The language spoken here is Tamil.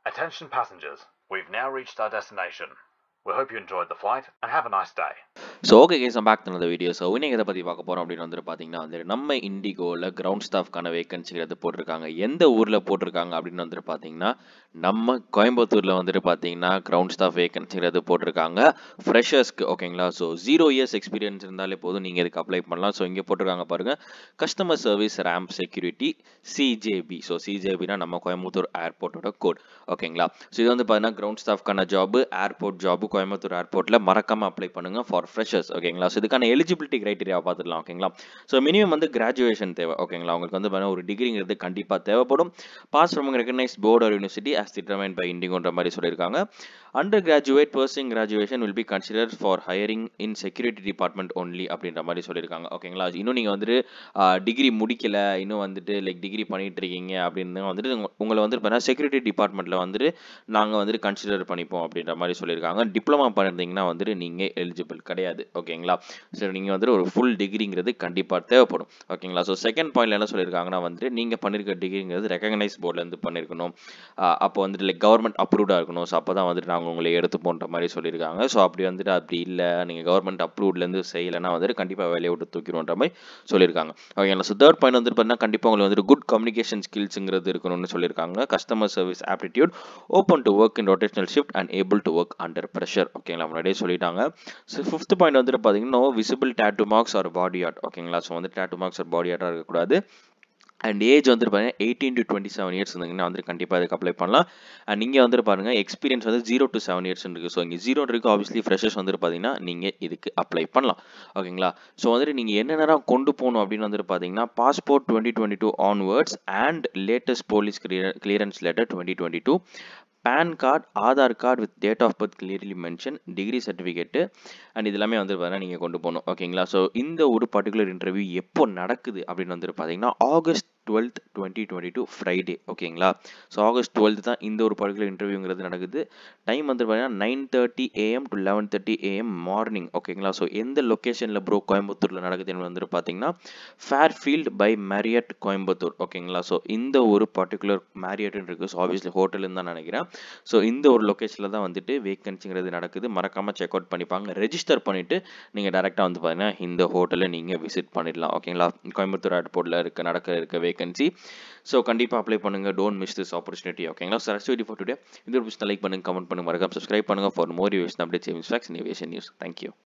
Attention passengers, we've now reached our destination. We hope you enjoyed the flight and have a nice day. So okay கேஸ் பேக் பண்ண வீடியோ ஸோ இன்னைக்கு எதை பற்றி பார்க்க போகிறோம் அப்படின்னு வந்துட்டு பார்த்தீங்கன்னா வந்து நம்ம இண்டிகோவில் கிரவுண்ட் ஸ்டாஃப்க்கான வேகன்சிங்கிறது போட்டிருக்காங்க எந்த ஊரில் போட்டிருக்காங்க அப்படின்னு வந்துட்டு பார்த்தீங்கன்னா நம்ம கோயம்புத்தூரில் வந்துட்டு பார்த்தீங்கன்னா கிரவுண்ட் ஸ்டாஃப் வேகன்சிங்கிறது போட்டிருக்காங்க ஃப்ரெஷர்ஸ்க்கு ஓகேங்களா ஸோ ஜீரோ இயர்ஸ் எக்ஸ்பீரியன்ஸ் இருந்தாலே போதும் நீங்கள் இதுக்கு அப்ளை பண்ணலாம் ஸோ இங்கே போட்டிருக்காங்க பாருங்கள் customer service ramp security CJB so சிஜேபினா நம்ம கோயம்புத்தூர் ஏர்போர்ட்டோட கோட் ஓகேங்களா ஸோ இது வந்து பார்த்தீங்கன்னா கிரவுண்ட் ஸ்டாஃப்க்கான ஜாபு ஏர்போர்ட் ஜாபு கோயம்புத்தூர் ஏர்போர்ட்டில் மறக்காமல் அப்ளை பண்ணுங்கள் ஃபார் ஃப்ரெஷர்ஸ் ஓகேங்களா ஸோ இதுக்கான எலிஜிபிலிட்டி கிரைட்டீரியா பார்த்துக்கலாம் ஓகேங்களா ஸோ மினிமம் வந்து கிராஜுவேஷன் தேவை ஓகேங்களா உங்களுக்கு வந்து பார்த்தீங்கன்னா ஒரு டிகிரிங்கிறது கண்டிப்பாக தேவைப்படும் pass from recognise board or university as determine by இண்டிகோன்ற மாதிரி சொல்லியிருக்காங்க under graduate pursuing graduation will be consider for hiring in security department only அப்படின்ற மாதிரி சொல்லியிருக்காங்க ஓகேங்களா இன்னும் நீங்கள் வந்துட்டு டிகிரி முடிக்கல இன்னும் வந்துட்டு லைக் டிகிரி பண்ணிட்டு இருக்கீங்க அப்படின்னு வந்துட்டு உங்க- உங்களை வந்து பார்த்தீங்கன்னா செக்யூரிட்டி டிபார்ட்மெண்ட்டில் வந்துட்டு நாங்கள் வந்துட்டு கன்சிடர் பண்ணிப்போம் அப்படின்ற மாதிரி சொல்லியிருக்காங்க டிப்ளமா பண்ணியிருந்தீங்கன்னா வந்துட்டு நீங்கள் எலிஜிபிள் கிடையாது ஓகேங்களா சரி நீங்கள் வந்துட்டு ஒரு ஃபுல் டிகிரிங்கிறது கண்டிப்பாக தேவைப்படும் ஓகேங்களா ஸோ செகண்ட் பாயிண்ட்ல என்ன சொல்லியிருக்காங்கன்னா வந்துட்டு நீங்கள் பண்ணியிருக்க டிகிரிங்கிறது ரெகனைஸ் போர்ட்லேருந்து பண்ணியிருக்கணும் ஆஹ் அப்போ வந்துட்டு லைக் கவர்மெண்ட் அப்ரூவ்டாக இருக்கணும் ஸோ அப்போ தான் வந்துட்டு நாங்கள் உங்களை எடுத்து போன்ற மாதிரி சொல்லியிருக்காங்க ஸோ அப்படி வந்துட்டு அப்படி இல்லை நீங்கள் கவர்மெண்ட் அப்ரூவ்ட்லேருந்து செய்யலைன்னா வந்துட்டு கண்டிப்பாக வேலையை விட்டு தூக்கிடுவோன்ற மாதிரி சொல்லியிருக்காங்க ஓகேங்களா ஸோ தேர்ட் பாயிண்ட் வந்துட்டு பார்த்தீங்கன்னா கண்டிப்பாக உங்களுக்கு வந்துட்டு குட் கம்யூனிகேஷன் ஸ்கில்ஸுங்கிறது இருக்கணும்னு சொல்லியிருக்காங்க customer service aptitude open to work in rotational shift and able to work under pressure ஓகேங்களா முன்னாடியே சொல்லிட்டாங்க ஸோ ஃபிஃப்த் பாயிண்ட் வந்துட்டு பார்த்தீங்கன்னா visible tattoo marks or body art ஓகேங்களா ஸோ வந்து டேட்டு மார்க்ஸ் ஆர் பாடி ஆர்ட்டாக இருக்கக்கூடாது அண்ட் ஏஜ் வந்துட்டு பாருங்க eighteen to twenty seven years இருந்தீங்கன்னா வந்துட்டு கண்டிப்பாக இதுக்கு அப்ளை பண்ணலாம் அண்ட் இங்கே வந்துட்டு பாருங்க எக்ஸ்பீரியன்ஸ் வந்து ஜீரோ டு செவன் இயர்ஸ் இருக்கு ஸோ இங்கே ஜீரோ இருக்கு ஆப்வியஸ்லி ஃப்ரெஷர்ஸ் வந்துட்டு பார்த்தீங்கன்னா நீங்கள் இதுக்கு அப்ளை பண்ணலாம் ஓகேங்களா ஸோ வந்துட்டு நீங்கள் என்னென்ன கொண்டு போகணும் அப்படின்னு வந்துட்டு பார்த்தீங்கன்னா passport twenty twenty two onwards and latest police clearance letter twenty twenty two PAN card Aadhaar card with date of birth clearly mention degree certificate and இது எல்லாமே வந்து பார்த்தீங்கன்னா நீங்கள் கொண்டு போகணும் ஓகேங்களா ஸோ இந்த ஒரு பர்டிகுலர் இன்டர்வியூ எப்போ நடக்குது அப்படின்னு வந்துட்டு பார்த்தீங்கன்னா August twelfth twenty twenty two Friday ஓகேங்களா ஸோ ஆகஸ்ட் டுவெல்த் தான் இந்த ஒரு பர்டிகுலர் இன்டர்வியூங்கிறது நடக்குது டைம் வந்து பார்த்தீங்கன்னா nine thirty AM to eleven thirty AM morning ஓகேங்களா ஸோ எந்த லொக்கேஷனில் ப்ரோ கோயம்புத்தூரில் நடக்குதுன்னு வந்துட்டு பார்த்தீங்கன்னா ஃபேர்ஃபீல்ட் பை மேரியட் கோயம்புத்தூர் ஓகேங்களா ஸோ இந்த ஒரு பர்டிகுலர் மேரியட்னு இருக்குது ஸோ ஆப்வியஸ்லி ஹோட்டல்னு தான் நினைக்கிறேன் ஸோ இந்த ஒரு லொக்கேஷனில் தான் வந்துட்டு வேகன்சிங்கிறது நடக்குது மறக்காமல் செக் அவுட் பண்ணிப்பாங்க ரெஜிஸ்டர் பண்ணிவிட்டு நீங்கள் டேரெக்டாக வந்து பார்த்தீங்கன்னா இந்த ஹோட்டலை நீங்கள் விசிட் பண்ணிடலாம் ஓகேங்களா கோயம்புத்தூர் ஏர்போர்ட்டில் இருக்க நடக்க இருக்க வேகன்சி ஸோ கண்டிப்பாக அப்ளை பண்ணுங்கள் டோன்ட் மிஸ் திஸ் ஆப்பர்ச்சுனிட்டி ஓகேங்களா ஸோ ரஸ்ட் வீடியோ ஃபார் டுடே இந்த ஒரு லைக் பண்ணுங்கள் கமெண்ட் பண்ணுங்கள் மறக்காம சப்ஸ்கிரைப் பண்ணுங்கள் for more use update savings fax news news thank you